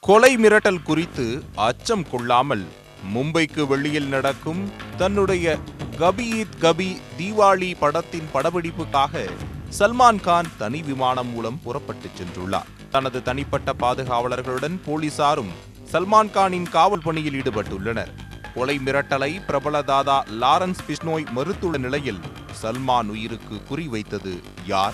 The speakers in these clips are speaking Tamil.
கொலை மிரட்டல் குறித்து அச்சம் கொள்ளாமல் மும்பைக்கு வெளியில் நடக்கும் தன்னுடைய கபி ஈத் கபி தீபாவளி படத்தின் படப்பிடிப்புக்காக சல்மான் கான் தனி விமானம் மூலம் புறப்பட்டுச் சென்றுள்ளார் தனது தனிப்பட்ட பாதுகாவலர்களுடன் போலீசாரும் சல்மான் கானின் காவல் பணியில் ஈடுபட்டுள்ளனர் கொலை மிரட்டலை பிரபல தாதா லாரன்ஸ் பிஷ்னோய் மறுத்துள்ள நிலையில் சல்மான் உயிருக்கு குறிவைத்தது யார்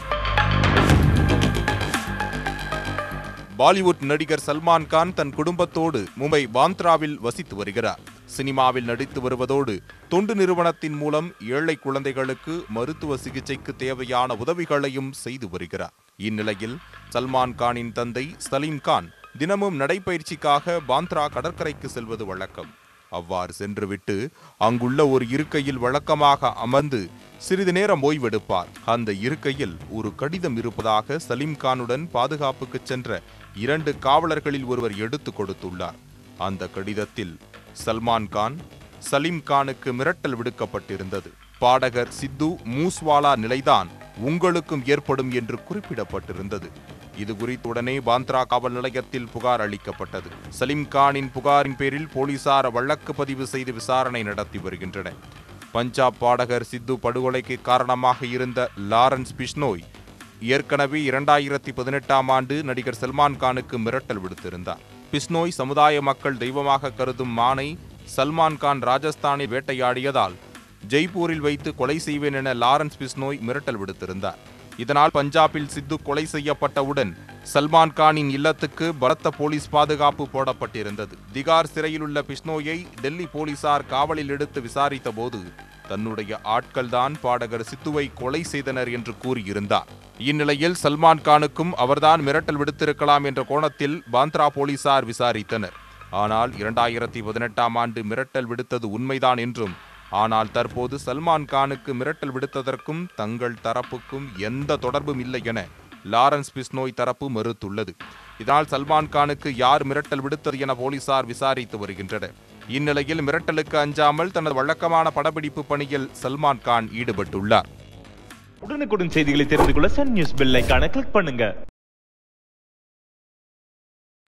பாலிவுட் நடிகர் சல்மான் கான் தன் குடும்பத்தோடு மும்பை பாந்த்ராவில் வசித்து வருகிறார் சினிமாவில் நடித்து வருவதோடு தொண்டு நிறுவனத்தின் மூலம் ஏழை குழந்தைகளுக்கு மருத்துவ சிகிச்சைக்கு தேவையான உதவிகளையும் செய்து வருகிறார் இந்நிலையில் சல்மான் கானின் தந்தை சலீம் கான் தினமும் நடைபயிற்சிக்காக பாந்த்ரா கடற்கரைக்கு செல்வது வழக்கம் அவ்வாறு சென்றுவிட்டு அங்குள்ள ஒரு இருக்கையில் வழக்கமாக அமர்ந்து சிறிது நேரம் ஓய்வெடுப்பார் அந்த இருக்கையில் ஒரு கடிதம் இருப்பதாக சலீம் கானுடன் பாதுகாப்புக்கு சென்ற இரண்டு காவலர்களில் ஒருவர் எடுத்து கொடுத்துள்ளார் அந்த கடிதத்தில் சல்மான் கான் சலீம் கானுக்கு மிரட்டல் விடுக்கப்பட்டிருந்தது பாடகர் சித்து மூஸ்வாலா நிலைதான் உங்களுக்கும் ஏற்படும் என்று குறிப்பிடப்பட்டிருந்தது இது குறித்து உடனே பாந்த்ரா காவல் நிலையத்தில் புகார் அளிக்கப்பட்டது சலீம் கானின் புகாரின் பேரில் போலீசார் வழக்கு பதிவு செய்து விசாரணை நடத்தி வருகின்றனர் பஞ்சாப் பாடகர் சித்து படுகொலைக்கு காரணமாக இருந்த லாரன்ஸ் பிஷ்னோய் ஏற்கனவே இரண்டாயிரத்தி பதினெட்டாம் ஆண்டு நடிகர் சல்மான் கானுக்கு மிரட்டல் விடுத்திருந்தார் பிஷ்னோய் சமுதாய மக்கள் தெய்வமாக கருதும் மானை சல்மான் கான் ராஜஸ்தானில் வேட்டையாடியதால் ஜெய்ப்பூரில் வைத்து கொலை செய்வேன் என லாரன்ஸ் பிஷ்னோய் மிரட்டல் விடுத்திருந்தார் இதனால் பஞ்சாபில் சித்து கொலை செய்யப்பட்டவுடன் சல்மான் கானின் இல்லத்துக்கு பலத்த போலீஸ் பாதுகாப்பு போடப்பட்டிருந்தது திகார் சிறையில் உள்ள பிஷ்னோயை டெல்லி போலீசார் காவலில் எடுத்து விசாரித்த போது தன்னுடைய ஆட்கள்தான் பாடகர் சித்துவை கொலை செய்தனர் என்று கூறியிருந்தார் இந்நிலையில் சல்மான் கானுக்கும் அவர்தான் மிரட்டல் விடுத்திருக்கலாம் என்ற கோணத்தில் பாந்த்ரா போலீசார் விசாரித்தனர் ஆனால் இரண்டாயிரத்தி பதினெட்டாம் ஆண்டு மிரட்டல் விடுத்தது உண்மைதான் என்றும் ஆனால் தற்போது சல்மான் கானுக்கு மிரட்டல் விடுத்ததற்கும் தங்கள் தரப்புக்கும் எந்த தொடர்பும் இல்லை என லாரன்ஸ் பிஸ்னோய் தரப்பு மறுத்துள்ளது இதனால் சல்மான் கானுக்கு யார் மிரட்டல் விடுத்தது என போலீசார் விசாரித்து வருகின்றனர் இந்நிலையில் மிரட்டலுக்கு அஞ்சாமல் தனது வழக்கமான படப்பிடிப்பு பணியில் சல்மான் கான் ஈடுபட்டுள்ளார் உடனுக்குடன் செய்திகளை தெரிந்து கொள்ள சன் நியூஸ் பெல் ஐகானை கிளிக் பண்ணுங்க